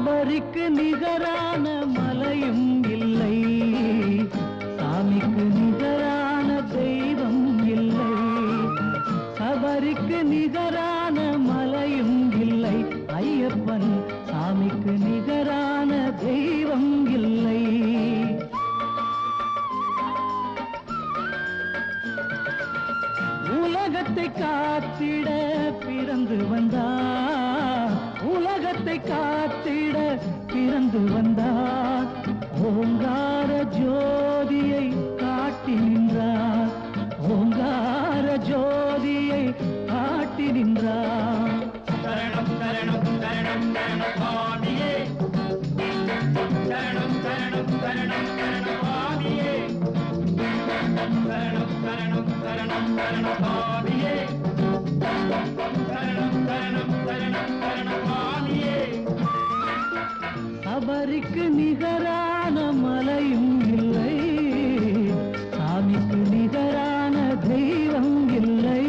சபரிக்கு நிகரான மலையும் இல்லை சாமிக்கு நிகரான தெய்வம் இல்லை சபரிக்கு நிகரான மலையும் இல்லை ஐயப்பன் சாமிக்கு நிகரான தெய்வம் இல்லை உலகத்தை காத்திட பிறந்து வந்தார் உலகத்தை காத்திட பிறந்து வந்தார் ஓங்கார ஜோதியை காட்டி நின்றார் ஓங்கார ஜோதியை காட்டி நின்றார் சரணம் சரணம் சரணம் சரணம் சுவாமியே சரணம் சரணம் சரணம் சரணம் சுவாமியே சரணம் சரணம் சரணம் சரணம் சுவாமியே சரணம் சரணம் சரணம் சரணம் சுவாமியே சபரிக்கு நிகரான மலையும் இல்லை சாமிக்கு நிகரான தெய்வம் இல்லை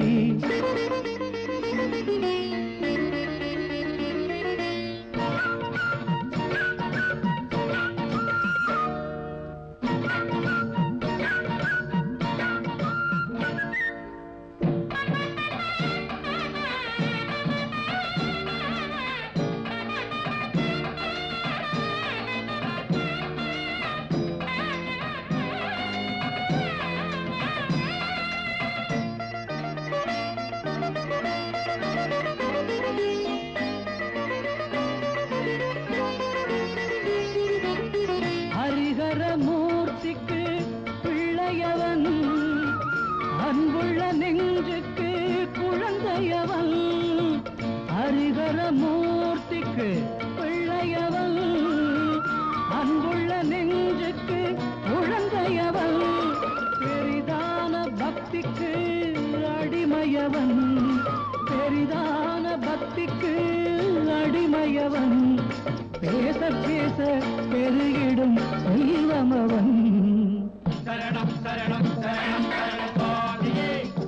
ஹரிஹர மூர்த்திக்கு பிள்ளையவன் அன்புள்ள நெஞ்சுக்கு குழந்தையவன் ஹரிஹர மூர்த்திக்கு பிள்ளையவன் அன்புள்ள நெஞ்சுக்கு குழந்தையவன் பெரிதான பக்திக்கு அடிமையவன் பெரிதான பக்திக்கு அடிமையவன் பேச பேச பெருகிடும் தெய்வமவன் சரணம் சரணம் சரணம் சரணம் சுவாமியே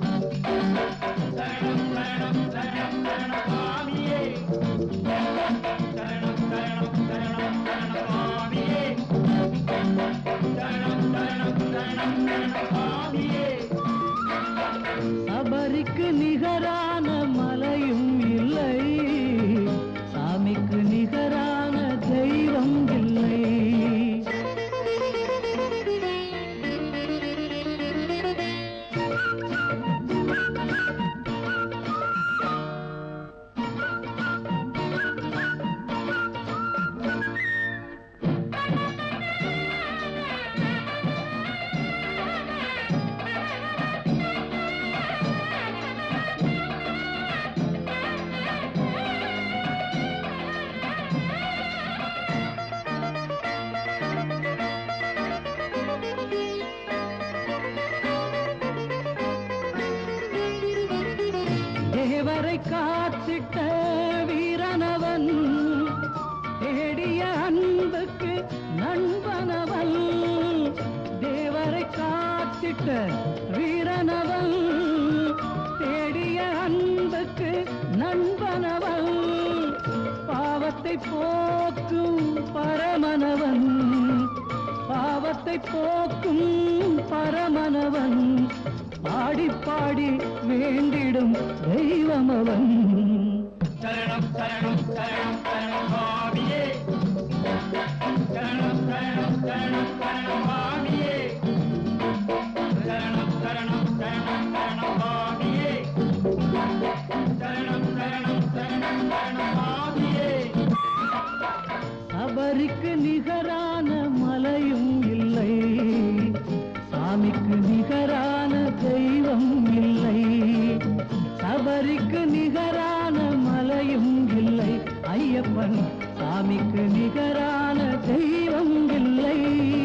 சரணம் சரணம் சரணம் சரணம் சுவாமியே சரணம் சரணம் சரணம் சரணம் சுவாமியே சரணம் சரணம் சரணம் சரணம் சுவாமியே சபரிக்கு நிகரான மலையும் இல்லை சாமிக்கு நிகரான தெய்வம் இல்லை தேவரை காத்திட்ட வீரனவன் தேடிய அன்புக்கு நண்பனவன் தேவரை காத்திட்ட வீரனவன் தேடிய அன்புக்கு நண்பனவன் பாவத்தை போக்கும் பரமனவன் பாவத்தை போக்கும் பரமனவன் பாடி பாடி வேண்டிடும் தெய்வமவன் சரணம் சரணம் சரணம் சரணம் சுவாமியே சரணம் சரணம் சரணம் சரணம் சுவாமியே சரணம் சரணம் சரணம் சரணம் சுவாமியே சரணம் சரணம் சரணம் சரணம் சுவாமியே சபரிக்கு நிகரான மலையும் இல்லை சாமிக்கு நிகரான தெய்வம் இல்லை சபரிக்கு நிகரான மலையும் இல்லை ஐயப்பன் சாமிக்கு நிகரான தெய்வம் இல்லை